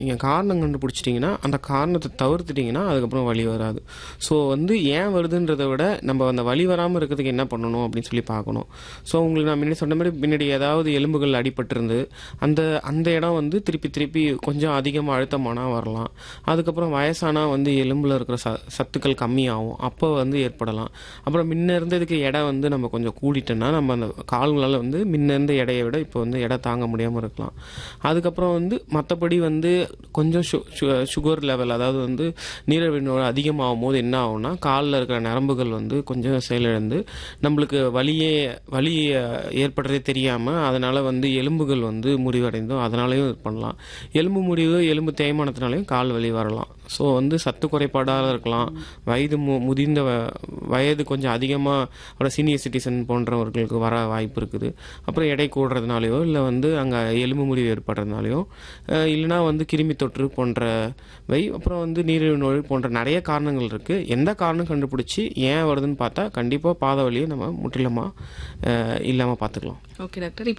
நீங்கள் காரணம் கண்டுபிடிச்சிட்டிங்கன்னா அந்த காரணத்தை தவிர்த்துட்டிங்கன்னா அதுக்கப்புறம் வலி வராது ஸோ வந்து ஏன் வருதுன்றதை விட நம்ம அந்த வலி வராமல் இருக்கிறதுக்கு என்ன பண்ணணும் அப்படின்னு சொல்லி பார்க்கணும் ஸோ உங்களுக்கு நான் முன்னாடி சொன்ன மாதிரி பின்னாடி ஏதாவது எலும்புகள் அடிபட்டிருந்து அந்த அந்த இடம் வந்து திருப்பி திருப்பி கொஞ்சம் அதிகமாக அழுத்தமானா வரலாம் அதுக்கப்புறம் வயசானா வந்து எலும்பில் இருக்கிற ச சத்துக்கள் கம்மியாகும் அப்போ வந்து ஏற்படலாம் அப்புறம் முன்ன இருந்ததுக்கு எடை வந்து நம்ம கொஞ்சம் கூடிட்டோன்னா நம்ம அந்த கால்களால் வந்து முன்ன இருந்த எடையை விட இப்போ வந்து எடை தாங்க முடியாமல் இருக்கலாம் அதுக்கப்புறம் வந்து மற்றபடி வந்து கொஞ்சம் சு சு- சுகர் லெவல் அதாவது வந்து நீரிழிவு அதிகமாகும் போது என்ன ஆகும்னா காலில் இருக்கிற நரம்புகள் வந்து கொஞ்சம் செயலிழந்து நம்மளுக்கு வலியே வலி அஹ், ஏற்படுறதே தெரியாமல் அதனால் வந்து எலும்புகள் வந்து முறிவடைந்தும் அதனாலையும் இது பண்ணலாம் எலும்பு முறிவு எலும்பு தேய்மானத்தினாலையும் கால் வலி வரலாம் ஸோ வந்து சத்து குறைபாடாக இருக்கலாம் வயது மு முதிர்ந்த வ- வயது கொஞ்சம் அதிகமாக சீனியர் சிட்டிசன் போன்றவர்களுக்கு வர வாய்ப்பு இருக்குது அப்புறம் எடை கூடுறதுனாலையோ இல்லை வந்து அங்கே எலும்பு முறிவு ஏற்படுறதுனாலையோ அஹ், இல்லைனா வந்து கிருமி தொற்று போன்றவை அப்புறம் வந்து நீரிழிவு நோய் போன்ற நிறைய காரணங்கள் இருக்குது எந்த காரணம் கண்டுபிடிச்சி ஏன் வருதுன்னு பார்த்தா கண்டிப்பாக பாத வலியை நம்ம முற்றிலுமாக இல்லாமல் பார்த்துக்கலாம் ஓகே டாக்டர்